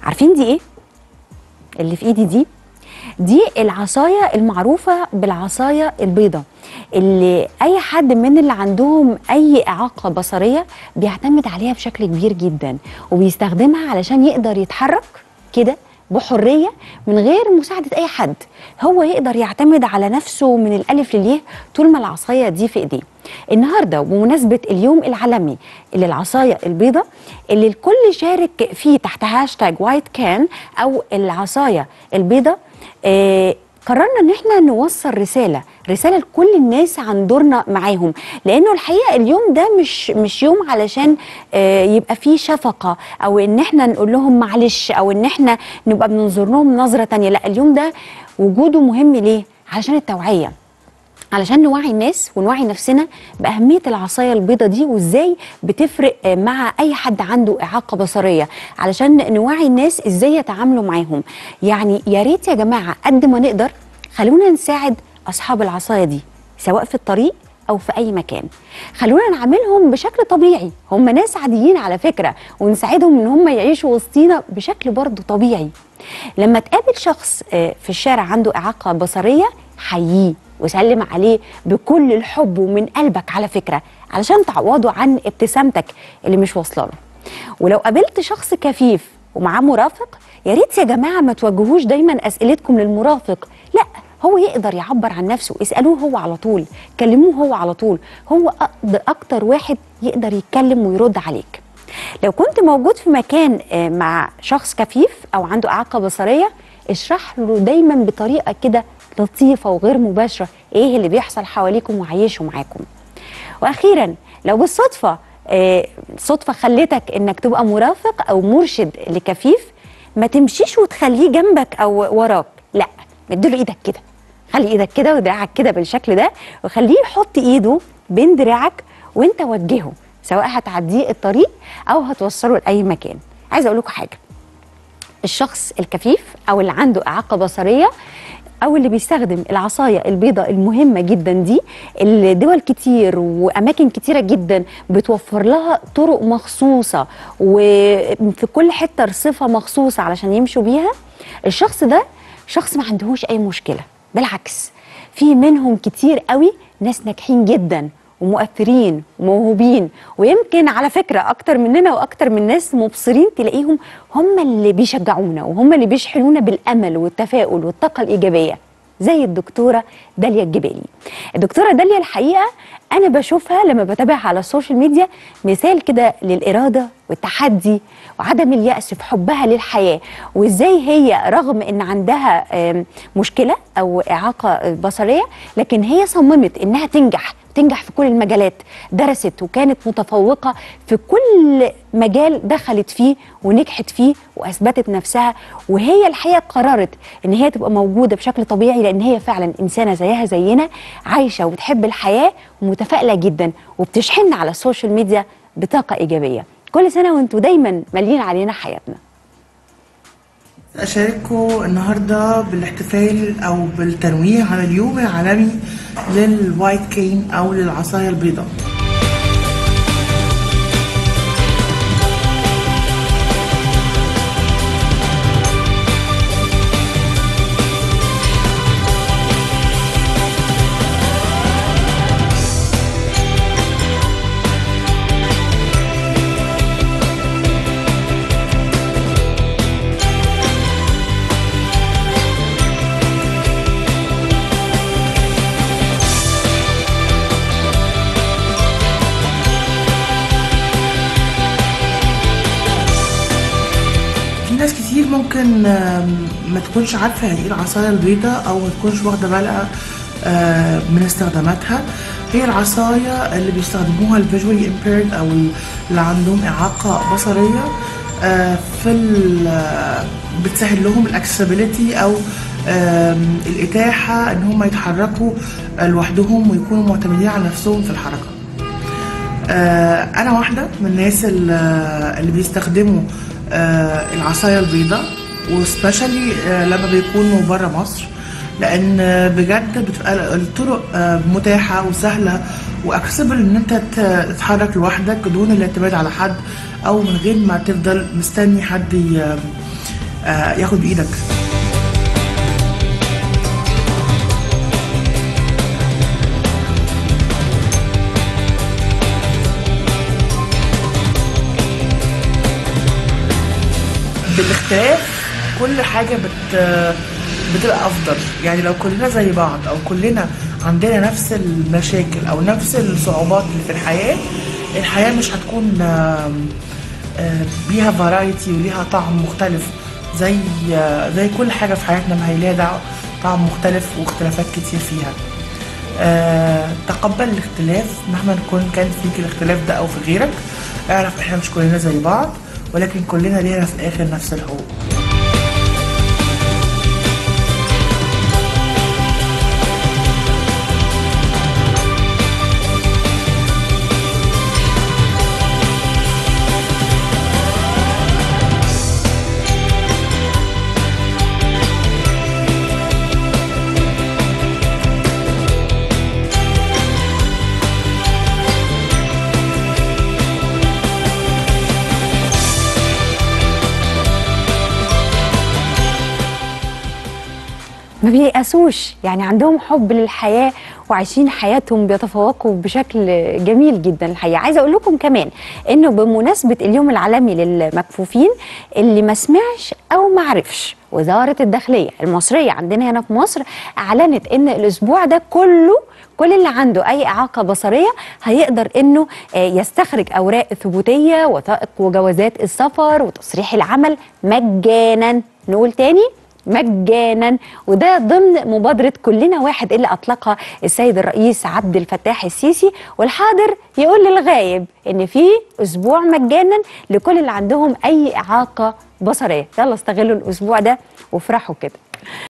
عارفين دي ايه اللي في ايدي دي دي العصاية المعروفة بالعصاية البيضة اللي أي حد من اللي عندهم أي إعاقة بصرية بيعتمد عليها بشكل كبير جدا وبيستخدمها علشان يقدر يتحرك كده بحرية من غير مساعدة أي حد هو يقدر يعتمد على نفسه من الألف للياء طول ما العصاية دي في إيديه النهاردة بمناسبة اليوم العالمي للعصاية البيضة اللي الكل شارك فيه تحت هاشتاج وايت كان أو العصاية البيضة آه قررنا ان احنا نوصل رساله رساله لكل الناس عن دورنا معاهم لانه الحقيقه اليوم ده مش مش يوم علشان آه يبقى فيه شفقه او ان احنا نقول لهم معلش او ان احنا نبقى بننظر لهم نظره تانية لا اليوم ده وجوده مهم ليه علشان التوعيه علشان نوعي الناس ونوعي نفسنا بأهمية العصاية البيضة دي وإزاي بتفرق مع أي حد عنده إعاقة بصرية علشان نوعي الناس إزاي يتعاملوا معاهم يعني يا ريت يا جماعة قد ما نقدر خلونا نساعد أصحاب العصاية دي سواء في الطريق أو في أي مكان خلونا نعاملهم بشكل طبيعي هم ناس عاديين على فكرة ونساعدهم إن هم يعيشوا وسطينا بشكل برضه طبيعي لما تقابل شخص في الشارع عنده إعاقة بصرية حييه وسلم عليه بكل الحب ومن قلبك على فكره علشان تعوضه عن ابتسامتك اللي مش واصله له ولو قابلت شخص كفيف ومعاه مرافق يا ريت يا جماعه ما توجهوش دايما اسئلتكم للمرافق لا هو يقدر يعبر عن نفسه اسالوه هو على طول كلموه هو على طول هو اكتر واحد يقدر يتكلم ويرد عليك لو كنت موجود في مكان مع شخص كفيف او عنده اعاقه بصريه اشرح له دايما بطريقه كده لطيفه وغير مباشره ايه اللي بيحصل حواليكم وعيشه معاكم واخيرا لو بالصدفه آه صدفه خلتك انك تبقى مرافق او مرشد لكفيف ما تمشيش وتخليه جنبك او وراك لا مديله ايدك كده خلي ايدك كده ودراعك كده بالشكل ده وخليه يحط ايده بين دراعك وانت وجهه سواء هتعديه الطريق او هتوصله لاي مكان عايزه اقول لكم حاجه الشخص الكفيف او اللي عنده اعاقه بصريه او اللي بيستخدم العصايه البيضاء المهمه جدا دي اللي دول كتير واماكن كتيره جدا بتوفر لها طرق مخصوصه وفي كل حته رصفه مخصوصه علشان يمشوا بيها الشخص ده شخص ما عندهوش اي مشكله بالعكس في منهم كتير قوي ناس ناجحين جدا ومؤثرين وموهوبين ويمكن على فكرة أكتر مننا وأكتر من ناس مبصرين تلاقيهم هم اللي بيشجعونا وهم اللي بيشحنونا بالأمل والتفاؤل والطاقة الإيجابية زي الدكتورة داليا الجبالي الدكتورة داليا الحقيقة أنا بشوفها لما بتابعها على السوشيال ميديا مثال كده للإرادة والتحدي وعدم اليأس في حبها للحياة وإزاي هي رغم إن عندها مشكلة أو إعاقة بصرية لكن هي صممت إنها تنجح تنجح في كل المجالات درست وكانت متفوقة في كل مجال دخلت فيه ونجحت فيه وأثبتت نفسها وهي الحقيقة قررت إن هي تبقى موجودة بشكل طبيعي لأن هي فعلا إنسانة زيها زينا عايشة وبتحب الحياة ومتفائلة جدا وبتشحننا على السوشيال ميديا بطاقة إيجابية كل سنة وانتوا دايما مالين علينا حياتنا أشارككم النهاردة بالاحتفال أو بالتنويه على اليوم العالمي للوايت كين أو للعصاية البيضاء في ناس كتير ممكن آم، ما تكونش عارفة يعني ايه العصاية البيضاء أو ما تكونش واخدة بالها آه، من استخداماتها هي العصاية اللي بيستخدموها الفيجوالي امبيرد أو اللي عندهم إعاقة بصرية آه، في ال- آه، بتسهل لهم الاكسسبيليتي أو آم، الإتاحة إن هم يتحركوا آه، لوحدهم ويكونوا معتمدين على نفسهم في الحركة. آه، انا واحده من الناس ال- اللي بيستخدموا آه، العصايه البيضاء وسبيشالي لما بيكونوا بره مصر لان بجد بتبقى الطرق آه، متاحه وسهله واكسبل ان انت ت- تتحرك لوحدك دون الاعتماد على حد او من غير ما تفضل مستني حد ي- آه، ياخد بايدك بالاختلاف كل حاجة بت بتبقى أفضل يعني لو كلنا زي بعض أو كلنا عندنا نفس المشاكل أو نفس الصعوبات اللي في الحياة الحياة مش هتكون آم، آه، ليها فرايتي وليها طعم مختلف زي آه، زي كل حاجة في حياتنا ما هي ليها دع- طعم مختلف واختلافات كتير فيها آه، تقبل الاختلاف مهما كن كان فيك الاختلاف ده او في غيرك اعرف احنا مش كلنا زي بعض ولكن كلنا لينا في الاخر نفس الحقوق ما بييأسوش يعني عندهم حب للحياة وعايشين حياتهم بيتفوقوا بشكل جميل جدا الحقيقة عايزة أقول لكم كمان إنه بمناسبة اليوم العالمي للمكفوفين اللي ما سمعش أو ما عرفش وزارة الداخلية المصرية عندنا هنا في مصر أعلنت إن الأسبوع ده كله كل اللي عنده أي إعاقة بصرية هيقدر إنه آه، يستخرج أوراق ثبوتية وثائق وجوازات السفر وتصريح العمل مجانا نقول تاني مجانا وده ضمن مبادرة كلنا واحد اللي أطلقها السيد الرئيس عبد الفتاح السيسي والحاضر يقول للغايب إن في أسبوع مجانا لكل اللي عندهم أي إعاقة بصرية يلا استغلوا الأسبوع ده وافرحوا كده